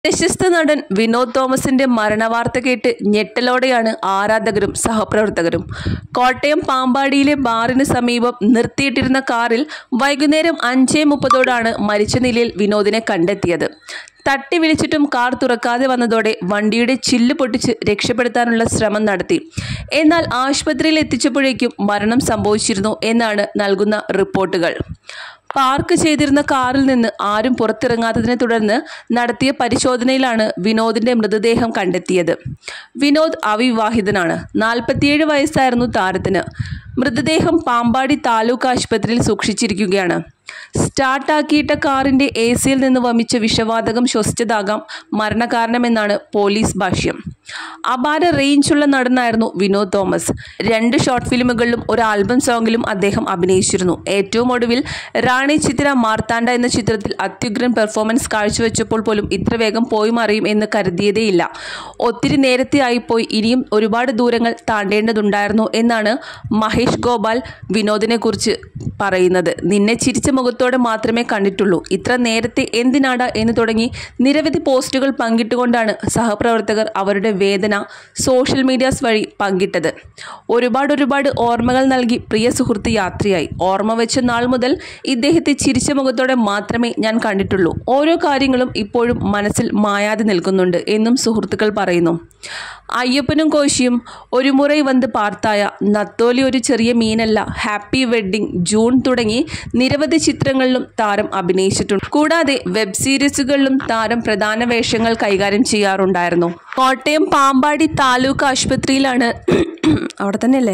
പ്രശസ്ത നടൻ വിനോദ് തോമസിന്റെ മരണവാർത്ത കേട്ട് ഞെട്ടലോടെയാണ് ആരാധകരും സഹപ്രവർത്തകരും കോട്ടയം പാമ്പാടിയിലെ ബാറിന് സമീപം നിർത്തിയിട്ടിരുന്ന കാറിൽ വൈകുന്നേരം അഞ്ചേ മുപ്പതോടാണ് മരിച്ച നിലയിൽ വിനോദിനെ കണ്ടെത്തിയത് തട്ടി വിളിച്ചിട്ടും കാർ തുറക്കാതെ വന്നതോടെ വണ്ടിയുടെ ചില്ല് പൊട്ടിച്ച് രക്ഷപ്പെടുത്താനുള്ള ശ്രമം നടത്തി എന്നാൽ ആശുപത്രിയിൽ എത്തിച്ചപ്പോഴേക്കും മരണം സംഭവിച്ചിരുന്നു എന്നാണ് നൽകുന്ന റിപ്പോർട്ടുകൾ പാർക്ക് ചെയ്തിരുന്ന കാറിൽ നിന്ന് ആരും പുറത്തിറങ്ങാത്തതിനെ തുടർന്ന് നടത്തിയ പരിശോധനയിലാണ് വിനോദിന്റെ മൃതദേഹം കണ്ടെത്തിയത് വിനോദ് അവിവാഹിതനാണ് നാൽപ്പത്തിയേഴ് വയസ്സായിരുന്നു താരത്തിന് മൃതദേഹം പാമ്പാടി താലൂക്ക് ആശുപത്രിയിൽ സൂക്ഷിച്ചിരിക്കുകയാണ് സ്റ്റാർട്ടാക്കിയിട്ട കാറിന്റെ എ സിയിൽ നിന്ന് വമിച്ച വിഷവാതകം ശ്വസിച്ചതാകാം മരണകാരണമെന്നാണ് പോലീസ് ഭാഷ്യം അപാര റേഞ്ചുള്ള നടനായിരുന്നു വിനോദ് തോമസ് രണ്ട് ഷോർട്ട് ഫിലിമുകളിലും ഒരു ആൽബം സോങ്ങിലും അദ്ദേഹം അഭിനയിച്ചിരുന്നു ഏറ്റവും ഒടുവിൽ റാണി ചിത്ര മാർത്താണ്ഡ എന്ന ചിത്രത്തിൽ അത്യുഗ്രൻ പെർഫോമൻസ് കാഴ്ചവെച്ചപ്പോൾ പോലും ഇത്ര വേഗം പോയി മറിയും എന്ന് കരുതിയതേയില്ല ഒത്തിരി നേരത്തെ ആയിപ്പോയി ഇനിയും ഒരുപാട് ദൂരങ്ങൾ താണ്ടേണ്ടതുണ്ടായിരുന്നു എന്നാണ് മഹേഷ് ഗോപാൽ വിനോദിനെ കുറിച്ച് പറയുന്നത് നിന്നെ ചിരിച്ച മുഖത്തോടെ മാത്രമേ കണ്ടിട്ടുള്ളൂ ഇത്ര നേരത്തെ എന്തിനാടാ എന്ന് തുടങ്ങി നിരവധി പോസ്റ്റുകൾ പങ്കിട്ടുകൊണ്ടാണ് സഹപ്രവർത്തകർ അവരുടെ വേദന സോഷ്യൽ മീഡിയാസ് വഴി പങ്കിട്ടത് ഒരുപാട് ഒരുപാട് ഓർമ്മകൾ നൽകി പ്രിയ സുഹൃത്ത് യാത്രയായി ഓർമ്മ വെച്ച നാൾ മുതൽ ഇദ്ദേഹത്തെ ചിരിച്ച മുഖത്തോടെ മാത്രമേ ഞാൻ കണ്ടിട്ടുള്ളൂ ഓരോ കാര്യങ്ങളും ഇപ്പോഴും മനസ്സിൽ മായാതെ നിൽക്കുന്നുണ്ട് എന്നും സുഹൃത്തുക്കൾ പറയുന്നു അയ്യപ്പനും കോശിയും ഒരു മുறை വന്ന് പാർത്തായ നത്തോലി ഒരു ചെറിയ മീനല്ല ഹാപ്പി വെഡ്ഡിംഗ് ജൂൺ തുടങ്ങി നിരവധി ചിത്രങ്ങളിലും താരം അഭിനയിച്ചിട്ടുണ്ട് കൂടാതെ വെബ് സീരീസുകളിലും താരം പ്രധാന വേഷങ്ങൾ കൈകാര്യം ചെയ്യാറുണ്ടായിരുന്നു കോട്ടയം പാമ്പാടി താലൂക്ക് ആശുപത്രിയിലാണ് അവിടെ തന്നെയല്ലേ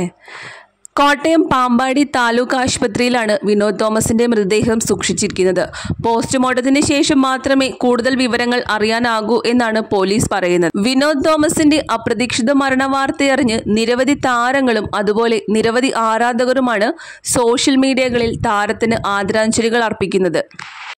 കോട്ടയം പാമ്പാടി താലൂക്ക് ആശുപത്രിയിലാണ് വിനോദ് തോമസിന്റെ മൃതദേഹം സൂക്ഷിച്ചിരിക്കുന്നത് പോസ്റ്റ്മോർട്ടത്തിന് ശേഷം മാത്രമേ കൂടുതൽ വിവരങ്ങൾ അറിയാനാകൂ എന്നാണ് പോലീസ് പറയുന്നത് വിനോദ് തോമസിന്റെ അപ്രതീക്ഷിത മരണവാർത്തയറിഞ്ഞ് നിരവധി താരങ്ങളും അതുപോലെ നിരവധി ആരാധകരുമാണ് സോഷ്യൽ മീഡിയകളിൽ താരത്തിന് ആദരാഞ്ജലികൾ അർപ്പിക്കുന്നത്